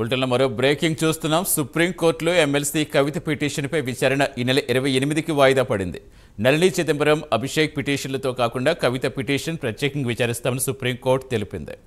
బులెటిన్లో మరో బ్రేకింగ్ చూస్తున్నాం సుప్రీంకోర్టులో ఎమ్మెల్సీ కవిత పిటిషన్పై విచారణ ఈ నెల ఇరవై ఎనిమిదికి వాయిదా పడింది నళిని చిదంబరం అభిషేక్ పిటిషన్లతో కాకుండా కవిత పిటిషన్ ప్రత్యేకంగా విచారిస్తామని సుప్రీంకోర్టు తెలిపింది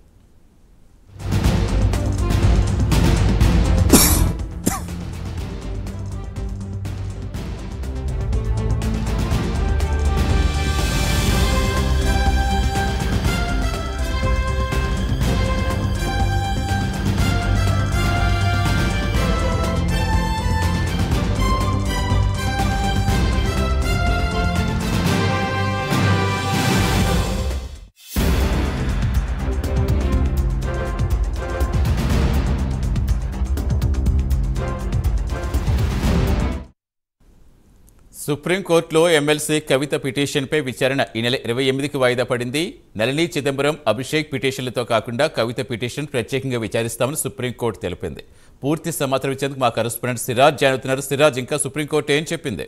సుప్రీంకోర్టులో ఎమ్మెల్సీ కవిత పిటిషన్పై విచారణ ఈ నెల ఇరవై ఎనిమిదికి వాయిదా పడింది నళిని చిదంబరం అభిషేక్ పిటిషన్లతో కాకుండా కవిత పిటిషన్ ప్రత్యేకంగా విచారిస్తామని సుప్రీంకోర్టు తెలిపింది పూర్తి సమాచారం ఇచ్చేందుకు మా కరెస్పాండెంట్ సిరాజ్ జాయిన్ సిరాజ్ ఇంకా సుప్రీంకోర్టు ఏం చెప్పింది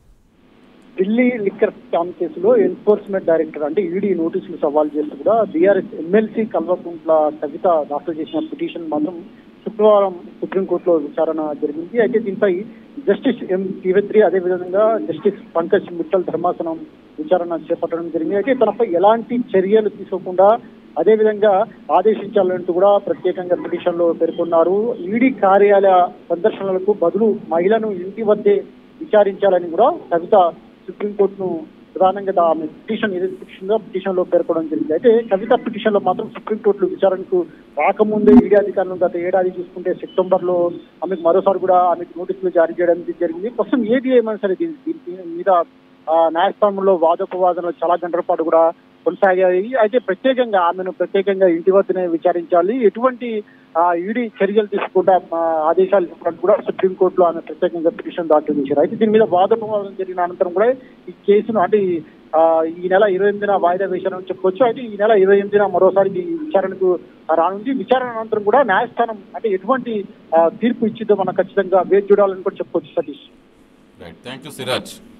ఢిల్లీ లిక్కర్ స్కామ్ కేసులో ఎన్ఫోర్స్మెంట్ డైరెక్టర్ అంటే ఈడీ నోటీసులు సవాల్ చేస్తూ కూడా బీఆర్ఎస్ ఎమ్మెల్సీ కల్వకుంట్ల కవిత దాఖలు చేసిన పిటిషన్ మాత్రం శుక్రవారం సుప్రీంకోర్టులో విచారణ జరిగింది అయితే దీనిపై జస్టిస్ ఎం త్రివేత్రి అదేవిధంగా జస్టిస్ పంకజ్ మిట్టల్ ధర్మాసనం విచారణ చేపట్టడం జరిగింది అయితే తనపై ఎలాంటి చర్యలు తీసుకోకుండా అదేవిధంగా ఆదేశించాలంటూ కూడా ప్రత్యేకంగా పిటిషన్ లో పేర్కొన్నారు ఈడీ కార్యాలయ సందర్శనలకు బదులు మహిళను ఇంటి వద్దే విచారించాలని కూడా కవిత సుప్రీంకోర్టును ప్రధానంగా ఆమె పిటిషన్ ఏదైతే పిటిషన్ పిటిషన్ లో పేర్కొనడం జరిగింది అయితే కవిత పిటిషన్ లో మాత్రం సుప్రీంకోర్టులో విచారణకు రాకముందే ఈడీ అధికారులు గత ఏడాది చూసుకుంటే సెప్టెంబర్ లో ఆమెకు మరోసారి కూడా ఆమెకు నోటీసులు జారీ చేయడం జరిగింది ప్రస్తుతం ఏది ఏమైనా సరే దీని దీని మీద ఆ, న్యాయస్థానంలో వాదోపవాదనలు చాలా గంటల పాటు కూడా కొనసాగాయి అయితే ప్రత్యేకంగా ఆమెను ప్రత్యేకంగా ఇంటి వద్దనే విచారించాలి ఎటువంటి ఆ, ఈడీ చర్యలు తీసుకుండా ఆ, ఆదేశాలు ఇవ్వడానికి కూడా సుప్రీంకోర్టులో ఆమె ప్రత్యేకంగా పిటిషన్ దాఖలు చేశారు అయితే దీని మీద వాదోపవాదం జరిగిన అనంతరం కూడా ఈ కేసును అంటే ఈ, ఆ, ఈ నెల ఇరవై ఎనిమిదిన వాయిదా వేశారని చెప్పొచ్చు అయితే ఈ నెల ఇరవై ఎనిమిదిన మరోసారి ఈ విచారణకు రానుంది విచారణ అనంతరం కూడా న్యాయస్థానం అంటే ఎటువంటి ఆ, తీర్పు ఇచ్చిందో మనం ఖచ్చితంగా వేచి చూడాలని కూడా చెప్పొచ్చు Satish right thank you Siraj